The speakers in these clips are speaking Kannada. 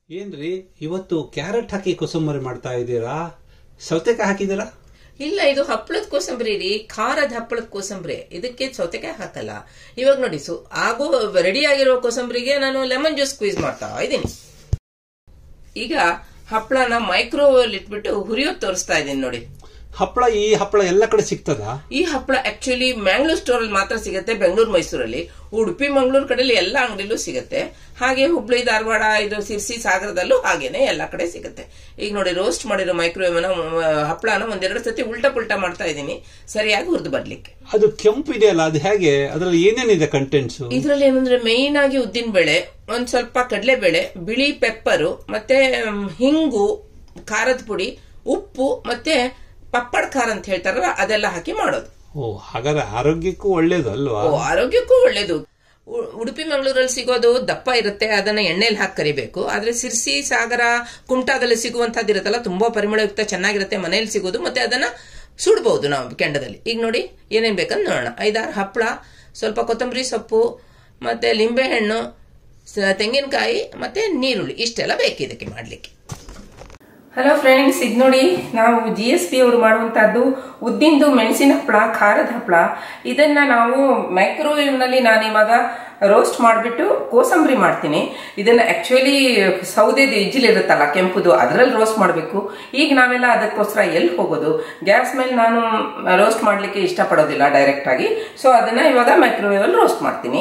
ಏನ್ರಿ ಇವತ್ತು ಕ್ಯಾರೆಟ್ ಹಾಕಿ ಕೋಸಂಬರಿ ಮಾಡ್ತಾ ಇದ್ದೀರಾ ಸೌತೆಕಾಯಿ ಹಾಕಿದ್ದೀರಾ ಇಲ್ಲ ಇದು ಹಪ್ಪಳದ ಕೋಸಂಬರಿ ರೀ ಖಾರದ ಹಪ್ಪಳದ ಕೋಸಂಬರಿ ಇದಕ್ಕೆ ಸೌತೆಕಾಯಿ ಹಾಕಲ್ಲ ಇವಾಗ ನೋಡಿ ಸೊ ಆಗೋ ರೆಡಿ ಆಗಿರೋ ಕೋಸಂಬರಿಗೆ ನಾನು ಲೆಮನ್ ಜ್ಯೂಸ್ ಸ್ಕ್ವೀಸ್ ಮಾಡ್ತಾ ಇದ್ದೀನಿ ಈಗ ಹಪ್ಪಳನ ಮೈಕ್ರೋವೇವ್ ಇಟ್ಬಿಟ್ಟು ಹುರಿಯೋದ್ ತೋರಿಸ್ತಾ ಇದ್ದೀನಿ ನೋಡಿ ಹಪ್ಪಳ ಈ ಹಪ್ಪಳ ಎಲ್ಲ ಕಡೆ ಸಿಗ್ತದಾ ಈ ಹಪ್ಪಳ ಆಕ್ಚುಲಿ ಮ್ಯಾಂಗ್ಳೂರ್ ಸ್ಟೋರ್ ಅಲ್ಲಿ ಮಾತ್ರ ಸಿಗುತ್ತೆ ಬೆಂಗಳೂರು ಮೈಸೂರಲ್ಲಿ ಉಡುಪಿ ಮಂಗಳೂರು ಕಡೆಯಲ್ಲಿ ಎಲ್ಲ ಅಂಗಡಿಲೂ ಸಿಗುತ್ತೆ ಹಾಗೆ ಹುಬ್ಳಿ ಧಾರವಾಡ ಇದು ಸಿರ್ಸಿ ಸಾಗರದಲ್ಲೂ ಹಾಗೇನೆ ಎಲ್ಲ ಕಡೆ ಸಿಗುತ್ತೆ ಈಗ ನೋಡಿ ರೋಸ್ಟ್ ಮಾಡಿರೋ ಮೈಕ್ರೋವೇವ್ ಹಪ್ಪಳನ ಒಂದೆರಡು ಸತಿ ಉಲ್ಟಾ ಪುಲ್ಟಾ ಮಾಡ್ತಾ ಇದ್ದೀನಿ ಸರಿಯಾಗಿ ಹುರಿದು ಬರ್ಲಿಕ್ಕೆ ಅದು ಕೆಂಪು ಇದೆಯಲ್ಲ ಅದು ಹೇಗೆ ಅದರಲ್ಲಿ ಏನೇನಿದೆ ಕಂಟೆಂಟ್ಸ್ ಇದ್ರಲ್ಲಿ ಏನಂದ್ರೆ ಮೇಯ್ನ್ ಆಗಿ ಉದ್ದಿನ ಬೇಳೆ ಒಂದ್ ಸ್ವಲ್ಪ ಕಡಲೆಬೇಳೆ ಬಿಳಿ ಪೆಪ್ಪರು ಮತ್ತೆ ಮ್, ಹಿಂಗು ಖಾರದ ಪುಡಿ ಉಪ್ಪು ಮತ್ತೆ ಪಪ್ಪಡ್ ಖಾರ ಅಂತ ಹೇಳ್ತಾರಲ್ಲ ಅದೆಲ್ಲ ಹಾಕಿ ಮಾಡೋದು ಓ ಹಾಗಾದ್ರೆ ಆರೋಗ್ಯಕ್ಕೂ ಒಳ್ಳೇದು ಅಲ್ವಾ ಓ ಆರೋಗ್ಯಕ್ಕೂ ಒಳ್ಳೇದು ಉ- ಉಡುಪಿ ಮಂಗಳೂರಲ್ಲಿ ಸಿಗೋದು ದಪ್ಪ ಇರುತ್ತೆ ಅದನ್ನ ಎಣ್ಣೆಲಿ ಹಾಕಿ ಕರಿಬೇಕು ಆದ್ರೆ ಸಿರ್ಸಿ ಸಾಗರ ಕುಮಟಾದಲ್ಲಿ ಸಿಗುವಂತದ್ದು ಇರುತ್ತಲ್ಲ ತುಂಬಾ ಪರಿಮಳಯುಕ್ತ ಚೆನ್ನಾಗಿರುತ್ತೆ ಮನೆಯಲ್ಲಿ ಸಿಗೋದು ಮತ್ತೆ ಅದನ್ನ ಸುಡ್ಬಹುದು ನಾವು ಕೆಂಡದಲ್ಲಿ ಈಗ ನೋಡಿ ಏನೇನ್ ಬೇಕಂತ ನೋಡೋಣ ಐದಾರು ಹಪ್ಪಳ ಸ್ವಲ್ಪ ಕೊತ್ತಂಬರಿ ಸೊಪ್ಪು ಮತ್ತೆ ಲಿಂಬೆಹಣ್ಣು ಸ- ತೆಂಗಿನಕಾಯಿ ಮತ್ತೆ ನೀರುಳ್ಳಿ ಇಷ್ಟೆಲ್ಲ ಬೇಕು ಇದಕ್ಕೆ ಮಾಡ್ಲಿಕ್ಕೆ ಹಲೋ ಫ್ರೆಂಡ್ಸ್ ಇದು ನೋಡಿ ನಾವು ಜಿ ಎಸ್ ಪಿ ಅವರು ಮಾಡುವಂತಹದ್ದು ಉದ್ದಿಂದು ಮೆಣಸಿನ ಹಪ್ಪಳ ಖಾರದ ಹಪ್ಪಳ ಇದನ್ನ ನಾವು ಮೈಕ್ರೋವೇವ್ ನಲ್ಲಿ ನಾನು ಇವಾಗ ರೋಸ್ಟ್ ಮಾಡಿಬಿಟ್ಟು ಕೋಸಂಬರಿ ಮಾಡ್ತೀನಿ ಇದನ್ನ ಆಕ್ಚುಲಿ ಸೌದೆದು ಇಜ್ಜಿಲ್ ಇರುತ್ತಲ್ಲ ಕೆಂಪುದು ಅದರಲ್ಲಿ ರೋಸ್ಟ್ ಮಾಡಬೇಕು ಈಗ ನಾವೆಲ್ಲ ಅದಕ್ಕೋಸ್ಕರ ಎಲ್ಲಿ ಹೋಗೋದು ಗ್ಯಾಸ್ ಮೇಲೆ ನಾನು ರೋಸ್ಟ್ ಮಾಡಲಿಕ್ಕೆ ಇಷ್ಟಪಡೋದಿಲ್ಲ ಡೈರೆಕ್ಟ್ ಆಗಿ ಸೊ ಅದನ್ನ ಇವಾಗ ಮೈಕ್ರೋವೇವ್ ಅಲ್ಲಿ ರೋಸ್ಟ್ ಮಾಡ್ತೀನಿ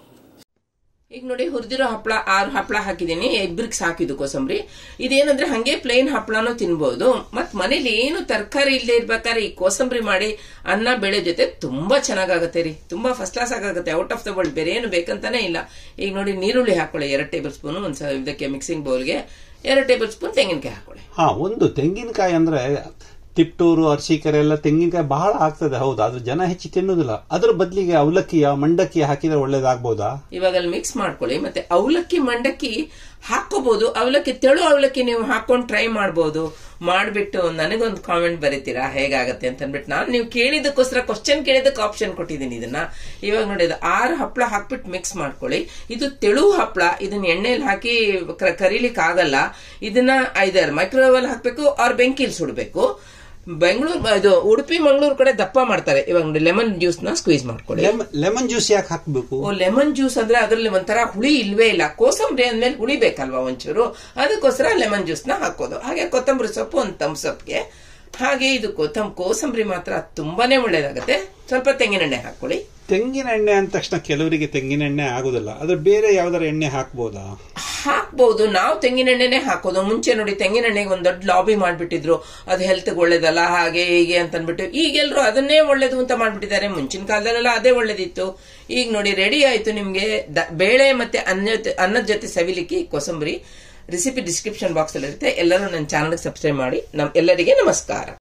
ಈಗ ನೋಡಿ ಹುರಿದಿರೋ ಹಪ್ಪಳ ಆರು ಹಪ್ಪಳ ಹಾಕಿದ್ದೀನಿ ಇಬ್ಬರಿಗೆ ಸಾಕಿದ್ದು ಕೋಸಂಬರಿ ಇದೇನಂದ್ರೆ ಹಂಗೆ ಪ್ಲೇನ್ ಹಪ್ಪಳನೂ ತಿನ್ಬಹುದು ಮತ್ ಮನೇಲಿ ಏನು ತರಕಾರಿ ಇಲ್ಲದೆ ಇರ್ಬೇಕಾದ್ರೆ ಈ ಕೋಸಂಬರಿ ಮಾಡಿ ಅನ್ನ ಬೇಳೆ ಜೊತೆ ತುಂಬಾ ಚೆನ್ನಾಗಾಗತ್ತೆ ರೀ ತುಂಬಾ ಫಸ್ಟ್ ಕ್ಲಾಸ್ ಆಗುತ್ತೆ ಔಟ್ ಆಫ್ ದ ವರ್ಲ್ಡ್ ಬೇರೆ ಏನು ಬೇಕಂತಾನೆ ಇಲ್ಲ ಈಗ ನೋಡಿ ನೀರುಳ್ಳಿ ಹಾಕೊಳ್ಳಿ ಎರಡು ಟೇಬಲ್ ಸ್ಪೂನ್ ಒಂದ್ ಸ- ಇದಕ್ಕೆ ಮಿಕ್ಸಿಂಗ್ ಬೌಲ್ಗೆ ಎರಡು ಟೇಬಲ್ ಸ್ಪೂನ್ ತೆಂಗಿನಕಾಯಿ ಹಾಕೊಳ್ಳಿ ಹಾ ಒಂದು ತೆಂಗಿನಕಾಯಿ ಅಂದ್ರೆ ತಿಪ್ಟೂರು ಅರ್ಶಿಕೆರೆ ಎಲ್ಲ ತೆಂಗಿನಕಾಯಿ ಬಹಳ ಆಗ್ತದೆ ಹೌದು ಆದ್ರೆ ಜನ ಹೆಚ್ಚು ತಿನ್ನುದಿಲ್ಲ ಅದ್ರ ಬದಲಿಗೆ ಅವಲಕ್ಕಿಯ ಮಂಡಕ್ಕಿ ಹಾಕಿದ್ರೆ ಒಳ್ಳೇದಾಗ್ಬೋದಾ ಇವಾಗ ಅಲ್ಲಿ ಮಿಕ್ಸ್ ಮಾಡ್ಕೊಳ್ಳಿ ಮತ್ತೆ ಅವಲಕ್ಕಿ ಮಂಡಕ್ಕಿ ಹಾಕೋಬಹುದು ಅವಲಕ್ಕಿ ತೆಳು ಅವಲಕ್ಕಿ ನೀವು ಹಾಕೊಂಡು ಟ್ರೈ ಮಾಡಬಹುದು ಮಾಡ್ಬಿಟ್ಟು ನನಗೊಂದು ಕಾಮೆಂಟ್ ಬರೀತೀರಾ ಹೇಗಾಗತ್ತೆ ಅಂತ ಅಂದ್ಬಿಟ್ಟು ನಾನು ನೀವು ಕೇಳಿದಕ್ಕೋಸ್ಕರ ಕ್ವಶನ್ ಕೇಳಿದಕ್ಕೆ ಆಪ್ಷನ್ ಕೊಟ್ಟಿದ್ದೀನಿ ಇದನ್ನ ಇವಾಗ ನೋಡಿ ಇದು ಆರು ಹಪ್ಪಳ ಹಾಕ್ಬಿಟ್ಟು ಮಿಕ್ಸ್ ಮಾಡ್ಕೊಳ್ಳಿ ಇದು ತೆಳು ಹಪ್ಪಳ ಇದನ್ನ ಎಣ್ಣೆಲಿ ಹಾಕಿ ಕ- ಕರೀಲಿಕ್ಕೆ ಆಗಲ್ಲ ಇದನ್ನ ಐದಾರು ಮೈಕ್ರೋವೇವ್ ಅಲ್ಲಿ ಹಾಕ್ಬೇಕು ಅವ್ರ ಬೆಂಕಿಲಿ ಸುಡಬೇಕು ಬೆಂಗಳೂರು ಇದು ಉಡುಪಿ ಮಂಗಳೂರು ಕಡೆ ದಪ್ಪ ಮಾಡ್ತಾರೆ ಇವಾಗ ನೋಡಿ ಲೆಮನ್ ಜ್ಯೂಸ್ ನ ಸ್ಕ್ವೀಸ್ ಮಾಡ್ಕೊಳ್ಳಿ ಲೆಮನ್ ಜ್ಯೂಸ್ ಯಾಕೆ ಹಾಕ್ಬೇಕು ಓ ಲೆಮನ್ ಜ್ಯೂಸ್ ಅಂದ್ರೆ ಅದ್ರಲ್ಲಿ ಒಂಥರ ಹುಳಿ ಇಲ್ವೇ ಇಲ್ಲ ಕೋಸಂಬರಿ ಅಂದ್ಮೇಲೆ ಹುಳಿ ಬೇಕಲ್ವಾ ಒಂಚೂರು ಅದಕ್ಕೋಸ್ಕರ ಲೆಮನ್ ಜ್ಯೂಸ್ ನ ಹಾಕೋದು ಹಾಗೆ ಕೊತ್ತಂಬರಿ ಸೊಪ್ಪು ಒಂದು ತಮ್ ಸೊಪ್ಪಿಗೆ ಹಾಗೆ ಇದು ಕೊತ್ತಂಬ ಕೋಸಂಬರಿ ಮಾತ್ರ ತುಂಬಾನೇ ಒಳ್ಳೇದಾಗತ್ತೆ ಸ್ವಲ್ಪ ತೆಂಗಿನೆಣ್ಣೆ ಹಾಕೊಳ್ಳಿ ತೆಂಗಿನ ಎಣ್ಣೆ ಅಂದ ತಕ್ಷಣ ಕೆಲವರಿಗೆ ತೆಂಗಿನ ಎಣ್ಣೆ ಆಗುದಿಲ್ಲ ಅದ್ರ ಬೇರೆ ಯಾವ್ದಾರ ಎಣ್ಣೆ ಹಾಕ್ಬೋದಾ ಹಾಕ್ಬಹುದು ನಾವು ತೆಂಗಿನೆಣ್ಣೆನೆ ಹಾಕೋದು ಮುಂಚೆ ನೋಡಿ ತೆಂಗಿನೆಣ್ಣೆಗೆ ಒಂದ್ ದೊಡ್ಡ ಲಾಬಿ ಮಾಡ್ಬಿಟ್ಟಿದ್ರು ಅದು ಹೆಲ್ತ್ ಒಳ್ಳೇದಲ್ಲ ಹಾಗೆ ಹೀಗೆ ಅಂತ ಅಂದ್ಬಿಟ್ಟು ಈಗೆಲ್ಲರೂ ಅದನ್ನೇ ಒಳ್ಳೇದು ಅಂತ ಮಾಡ್ಬಿಟ್ಟಿದ್ದಾರೆ ಮುಂಚಿನ ಕಾಲದಲ್ಲೆಲ್ಲ ಅದೇ ಒಳ್ಳೇದಿತ್ತು ಈಗ ನೋಡಿ ರೆಡಿ ಆಯ್ತು ನಿಮ್ಗೆ ದ- ಬೇಳೆ ಮತ್ತೆ ಅನ್ನ ಜೊತೆ- ಅನ್ನದ ಜೊತೆ ಸವಿಲಿಕ್ಕೆ ಈ ಕೋಸಂಬರಿ ರೆಸಿಪಿ ಡಿಸ್ಕ್ರಿಪ್ಷನ್ ಬಾಕ್ಸ್ ಅಲ್ಲಿ ಇರುತ್ತೆ ಎಲ್ಲರೂ ನನ್ನ ಚಾನಲ್ ಸಬ್ಸ್ಕ್ರೈಬ್ ಮಾಡಿ ನಮ್ ಎಲ್ಲರಿಗೆ ನಮಸ್ಕಾರ